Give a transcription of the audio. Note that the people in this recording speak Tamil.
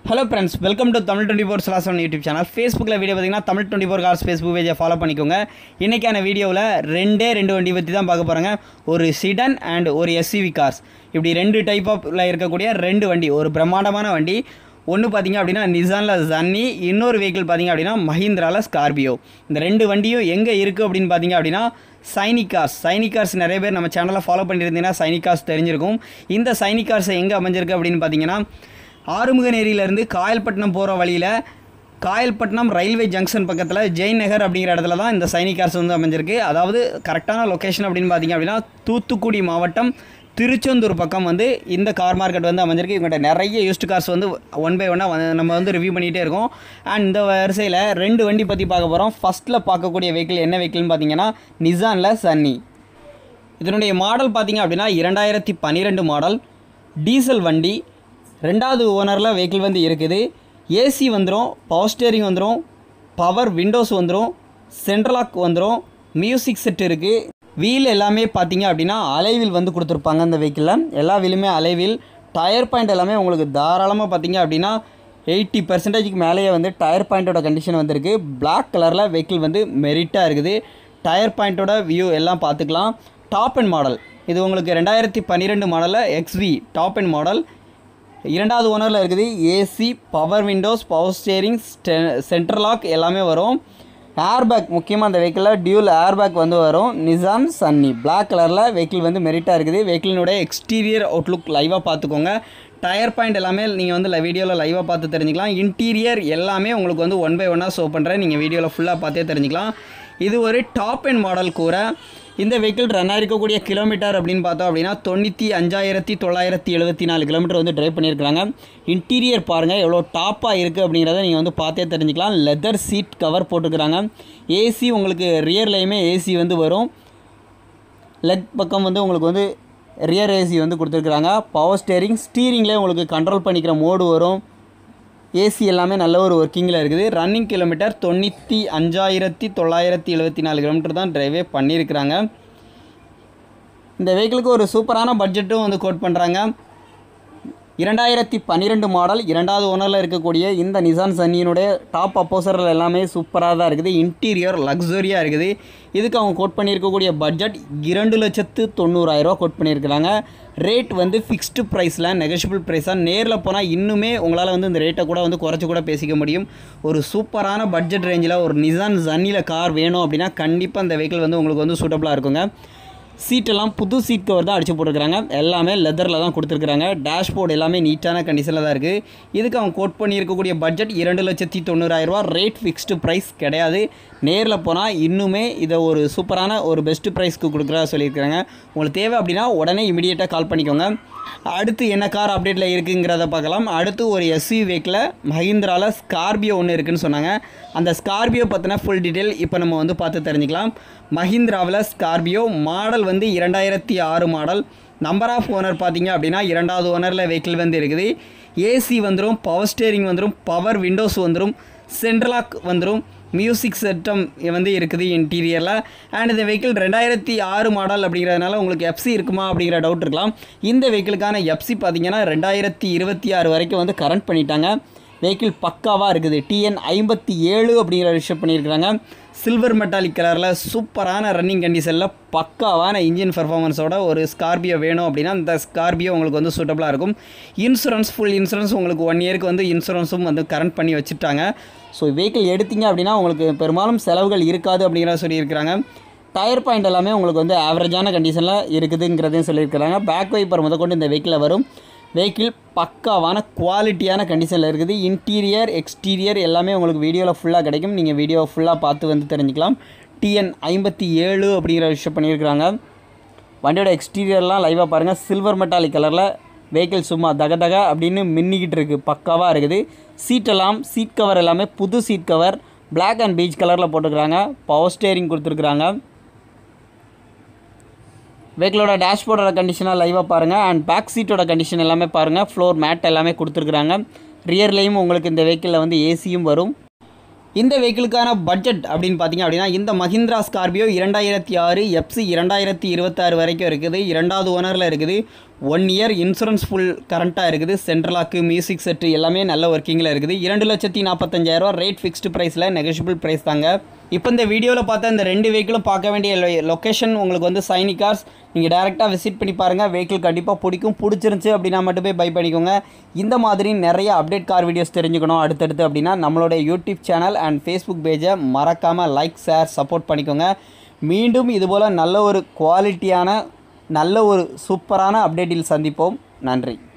hello friends welcome to Tamil twenty four சலாசன் யூடியூப் சேனல் ஃபேஸ்புக்கில் வீடியோ பார்த்தீங்கன்னா Tamil twenty four cars Facebook பேஜை ஃபாலோ பண்ணிக்கோங்க இன்றைக்கான வீடியோவில் ரெண்டே ரெண்டு வண்டி பற்றி தான் பார்க்க போகிறாங்க ஒரு சிடன் அண்ட் ஒரு எஸ்யூவி கார்ஸ் இப்படி ரெண்டு டைப் ஆஃப்ல இருக்கக்கூடிய ரெண்டு வண்டி ஒரு பிரம்மாண்டமான வண்டி ஒன்று பார்த்தீங்க அப்படின்னா நிசானில் ஜன்னி இன்னொரு வெஹிக்கிள் பார்த்தீங்க அப்படின்னா மஹிந்திராவில் ஸ்கார்பியோ இந்த ரெண்டு வண்டியும் எங்கே இருக்குது அப்படின்னு பார்த்தீங்க அப்படின்னா சைனிக் கார்ஸ் சைனிக் கார்ஸ் நிறைய பேர் நம்ம சேனலை ஃபாலோ பண்ணியிருந்தீங்கன்னா சைனிக் கார்ஸ் தெரிஞ்சிருக்கும் இந்த சைனிக் கார்ஸ் எங்கே அமைஞ்சிருக்கு அப்படின்னு பார்த்தீங்கன்னா ஆறுமுகநேரியிலேருந்து காயல்பட்டினம் போகிற வழியில் காயல்பட்டினம் ரயில்வே ஜங்ஷன் பக்கத்தில் ஜெயின் நகர் அப்படிங்கிற இடத்துல தான் இந்த சைனிக் கார்ஸ் வந்து அமைஞ்சிருக்கு அதாவது கரெக்டான லொக்கேஷன் அப்படின்னு பார்த்தீங்க அப்படின்னா தூத்துக்குடி மாவட்டம் திருச்செந்தூர் பக்கம் வந்து இந்த கார் மார்க்கெட் வந்து அமைஞ்சிருக்கு இவங்கள்ட்ட நிறைய யூஸ்டு கார்ஸ் வந்து ஒன் பை ஒன்னாக வந்து நம்ம வந்து ரிவ்யூ பண்ணிகிட்டே இருக்கோம் அண்ட் இந்த வரிசையில் ரெண்டு வண்டி பற்றி பார்க்க போகிறோம் ஃபஸ்ட்டில் பார்க்கக்கூடிய வெஹிக்கிள் என்ன வெஹிக்கிள்னு பார்த்தீங்கன்னா நிசானில் சன்னி இதனுடைய மாடல் பார்த்தீங்க அப்படின்னா இரண்டாயிரத்தி பன்னிரெண்டு மாடல் டீசல் வண்டி ரெண்டாவது ஓனரில் வெஹிக்கிள் வந்து இருக்குது ஏசி வந்துடும் பவர் ஸ்டேரிங் வந்துடும் பவர் விண்டோஸ் வந்துடும் சென்ட்ரலாக் வந்துடும் மியூசிக் செட் இருக்குது வீல் எல்லாமே பார்த்தீங்க அப்படின்னா அலைவில் வந்து கொடுத்துருப்பாங்க இந்த வெஹிக்கிளில் எல்லா வீலுமே அலைவில் டயர் பாயிண்ட் எல்லாமே உங்களுக்கு தாராளமாக பார்த்தீங்க அப்படின்னா எயிட்டி பர்சன்டேஜுக்கு மேலேயே வந்து டயர் பாயிண்ட்டோட கண்டிஷன் வந்திருக்கு பிளாக் கலரில் வெஹிக்கிள் வந்து மெரிட்டாக இருக்குது டயர் பாயிண்ட்டோட வியூ எல்லாம் பார்த்துக்கலாம் டாப் அண்ட் மாடல் இது உங்களுக்கு ரெண்டாயிரத்தி பன்னிரெண்டு மாடலில் எக்ஸ்வி டாப் அண்ட் மாடல் இரண்டாவது ஓனரில் இருக்குது AC power windows power steering central lock எல்லாமே வரும் ஏர்பேக் முக்கியமாக அந்த வெஹிக்கிளில் டியூல் ஏர்பேக் வந்து வரும் நிசான் சன்னி பிளாக் கலரில் வெஹிக்கிள் வந்து மெரிட்டாக இருக்குது வெஹிக்கிளினுடைய எக்ஸ்டீரியர் அவுட்லுக் லைவாக பார்த்துக்கோங்க டயர் பாயிண்ட் எல்லாமே நீங்கள் வந்து வீடியோவில் லைவாக பார்த்து தெரிஞ்சுக்கலாம் இன்டீரியர் எல்லாமே உங்களுக்கு வந்து ஒன் பை ஒன்னாக ஷோ பண்ணுறேன் நீங்கள் வீடியோவில் ஃபுல்லாக பார்த்தே தெரிஞ்சுக்கலாம் இது ஒரு டாப் அண்ட் மாடல் கூரை இந்த வெஹிக்கிள் ரன் ஆகிருக்கக்கூடிய கிலோமீட்டர் அப்படின்னு பார்த்தோம் அப்படின்னா தொண்ணூற்றி அஞ்சாயிரத்தி தொள்ளாயிரத்தி எழுபத்தி நாலு கிலோமீட்டர் வந்து ட்ரைவ் பண்ணியிருக்காங்க இன்டீரியர் பாருங்கள் எவ்வளோ டாப்பாக இருக்குது அப்படிங்கிறத நீங்கள் வந்து பார்த்தே தெரிஞ்சுக்கலாம் லெதர் சீட் கவர் போட்டுக்கிறாங்க ஏசி உங்களுக்கு ரியர்லேயுமே ஏசி வந்து வரும் லெக் பக்கம் வந்து உங்களுக்கு வந்து ரியர் ஏசி வந்து கொடுத்துருக்குறாங்க பவர் ஸ்டேரிங் ஸ்டீரிங்லேயே உங்களுக்கு கண்ட்ரோல் பண்ணிக்கிற மோடு வரும் ஏசி எல்லாமே நல்ல ஒரு ஒர்க்கிங்கில் இருக்குது ரன்னிங் கிலோமீட்டர் தொண்ணூற்றி அஞ்சாயிரத்தி தொள்ளாயிரத்தி எழுபத்தி நாலு கிலோமீட்டர் தான் ட்ரைவே பண்ணியிருக்கிறாங்க இந்த வெஹிக்கிளுக்கு ஒரு சூப்பரான பட்ஜெட்டும் வந்து கோட் பண்ணுறாங்க இரண்டாயிரத்தி பன்னிரெண்டு மாடல் இரண்டாவது ஓனரில் இருக்கக்கூடிய இந்த நிசான் சன்னியினுடைய டாப் அப்போசரில் எல்லாமே சூப்பராக தான் இருக்குது இன்டீரியர் லக்ஸரியாக இருக்குது இதுக்கு அவங்க கோட் பண்ணியிருக்கக்கூடிய பட்ஜெட் இரண்டு லட்சத்து தொண்ணூறாயிரரூவா கோட் பண்ணியிருக்கிறாங்க ரேட் வந்து ஃபிக்ஸ்டு ப்ரைஸில் நெகஷியபிள் ப்ரைஸாக நேரில் போனால் இன்னுமே உங்களால் வந்து இந்த ரேட்டை கூட வந்து குறைச்சி கூட பேசிக்க முடியும் ஒரு சூப்பரான பட்ஜெட் ரேஞ்சில் ஒரு நிசான் சன்னியில் கார் வேணும் அப்படின்னா கண்டிப்பாக இந்த வெஹிக்கிள் வந்து உங்களுக்கு வந்து சூட்டபுளாக இருக்குங்க சீட்டெல்லாம் புது சீட் கவர் தான் அடிச்சு போட்டிருக்கிறாங்க எல்லாமே லெதரில் தான் கொடுத்துருக்குறாங்க டேஷ்போர்டு எல்லாமே நீட்டான கண்டிஷனில் தான் இருக்குது இதுக்கு அவங்க கோட் பண்ணியிருக்கக்கூடிய பட்ஜெட் இரண்டு லட்சத்தி தொண்ணூறாயிரரூவா ரேட் ஃபிக்ஸ்டு ப்ரைஸ் கிடையாது நேரில் போனால் இன்னுமே இதை ஒரு சூப்பரான ஒரு பெஸ்ட்டு ப்ரைஸ்க்கு கொடுக்குறதா சொல்லியிருக்கிறாங்க உங்களுக்கு தேவை அப்படின்னா உடனே இமீடியட்டாக கால் பண்ணிக்கோங்க அடுத்து என்ன கார் அப்டேட்டில் இருக்குங்கிறத பார்க்கலாம் அடுத்து ஒரு எஸ்யூ வெஹிக்கில் மஹிந்திராவில் ஸ்கார்பியோ ஒன்று இருக்குதுன்னு சொன்னாங்க அந்த ஸ்கார்பியோ பற்றின ஃபுல் டீட்டெயில் இப்போ நம்ம வந்து பார்த்து தெரிஞ்சுக்கலாம் மஹிந்திராவில் ஸ்கார்பியோ மாடல் வந்து இரண்டாயிரத்தி ஆறு மாடல் நம்பர் ஆஃப் ஓனர் பார்த்தீங்க அப்படின்னா இரண்டாவது ஓனரில் வெஹிக்கிள் வந்து இருக்குது ஏசி வந்துடும் பவர் ஸ்டேரிங் வந்துடும் பவர் விண்டோஸ் வந்துடும் சென்ட்ரலாக் வந்துடும் மியூசிக் செட்டம் வந்து இருக்குது இன்டீரியரில் அண்ட் இந்த வெஹிக்கிள் ரெண்டாயிரத்தி ஆறு மாடல் அப்படிங்கிறதுனால உங்களுக்கு எஃப்சி இருக்குமா அப்படிங்கிற டவுட் இருக்கலாம் இந்த வெஹிக்கிளுக்கான எஃப்சி பார்த்தீங்கன்னா ரெண்டாயிரத்தி இருபத்தி ஆறு வரைக்கும் வந்து கரண்ட் பண்ணிட்டாங்க வெஹிக்கிள் பக்காவாக இருக்குது டிஎன் ஐம்பத்தி ஏழு அப்படிங்கிற விஷயம் பண்ணியிருக்கிறாங்க சில்வர் மெட்டாலிக் கலரில் சூப்பரான ரன்னிங் கண்டிஷனில் பக்காவான இன்ஜின் பர்ஃபார்மன்ஸோட ஒரு ஸ்கார்பியோ வேணும் அப்படின்னா இந்த ஸ்கார்பியோ உங்களுக்கு வந்து சூட்டபுளாக இருக்கும் இன்சூரன்ஸ் ஃபுல் இன்சூரன்ஸ் உங்களுக்கு ஒன் இயருக்கு வந்து இன்சூரன்ஸும் வந்து கரண்ட் பண்ணி வச்சுட்டாங்க ஸோ வெஹிக்கிள் எடுத்தீங்க அப்படின்னா உங்களுக்கு பெரும்பாலும் செலவுகள் இருக்காது அப்படிங்கிறத சொல்லியிருக்கிறாங்க டயர் பாயிண்ட் எல்லாமே உங்களுக்கு வந்து ஆவரேஜான கண்டிஷனில் இருக்குதுங்கிறதையும் சொல்லியிருக்கிறாங்க பேக் வைப்பர் முதற்கொண்டு இந்த வெஹிக்கிளில் வரும் வெஹிக்கிள் பக்காவான குவாலிட்டியான கண்டிஷனில் இருக்குது இன்டீரியர் எக்ஸ்டீரியர் எல்லாமே உங்களுக்கு வீடியோவில் ஃபுல்லாக கிடைக்கும் நீங்கள் வீடியோ ஃபுல்லாக பார்த்து வந்து தெரிஞ்சுக்கலாம் டிஎன் ஐம்பத்தி ஏழு அப்படிங்கிற விஷயம் பண்ணியிருக்கிறாங்க வண்டியோட எக்ஸ்டீரியர்லாம் லைவாக பாருங்கள் சில்வர் மெட்டாலிக் கலரில் வெஹிக்கிள் சும்மா தக தக அப்படின்னு மின்னிக்கிட்டு இருக்குது பக்காவாக இருக்குது சீட்டெல்லாம் சீட் கவர் எல்லாமே புது seat cover black and peach கலரில் போட்டுக்கிறாங்க பவர் ஸ்டேரிங் கொடுத்துருக்குறாங்க வெஹிக்கிளோட டேஷ்போர்டோட கண்டிஷனாக லைவாக பாருங்கள் அண்ட் பேக் சீட்டோட கண்டிஷன் எல்லாமே பாருங்கள் ஃப்ளோர் மேட் எல்லாமே கொடுத்துருக்குறாங்க ரியர்லேயும் உங்களுக்கு இந்த வெஹிக்கிளில் வந்து ஏசியும் வரும் இந்த வெஹிக்கிளுக்கான பட்ஜெட் அப்படின்னு பார்த்தீங்க அப்படின்னா இந்த மஹிந்திரா ஸ்கார்பியோ இரண்டாயிரத்தி ஆறு எஃப்சி இரண்டாயிரத்தி இருபத்தாறு வரைக்கும் இருக்குது இரண்டாவது ஓனரில் இருக்குது ஒன் இயர் இன்சூரன்ஸ் ஃபுல் கரண்ட்டாக இருக்குது சென்ட்ரலாக்கு மியூசிக் செட்டு எல்லாமே நல்ல ஒர்க்கிங்கில் இருக்குது இரண்டு லட்சத்தி நாற்பத்தஞ்சாயிரரூவா ரேட் ஃபிக்ஸ்டு ப்ரைஸில் நெகோஷியபிள் ப்ரைஸ் தாங்க இப்போ இந்த வீடியோவில் பார்த்த இந்த ரெண்டு வெஹிக்கிளும் பார்க்க வேண்டிய லொக்கேஷன் உங்களுக்கு வந்து சைனி கார்ஸ் நீங்கள் டேரெக்டாக விசிட் பண்ணி பாருங்கள் வெஹிக்கிள் கண்டிப்பாக பிடிக்கும் பிடிச்சிருந்துச்சி அப்படின்னா மட்டும் போய் பை பண்ணிக்கோங்க இந்த மாதிரி நிறைய அப்டேட் கார் வீடியோஸ் தெரிஞ்சுக்கணும் அடுத்தடுத்து அப்படின்னா நம்மளோட யூடியூப் சேனல் அண்ட் ஃபேஸ்புக் பேஜை மறக்காமல் லைக் ஷேர் சப்போர்ட் பண்ணிக்கோங்க மீண்டும் இதுபோல் நல்ல ஒரு குவாலிட்டியான நல்ல ஒரு சூப்பரான அப்டேட்டில் சந்திப்போம் நன்றி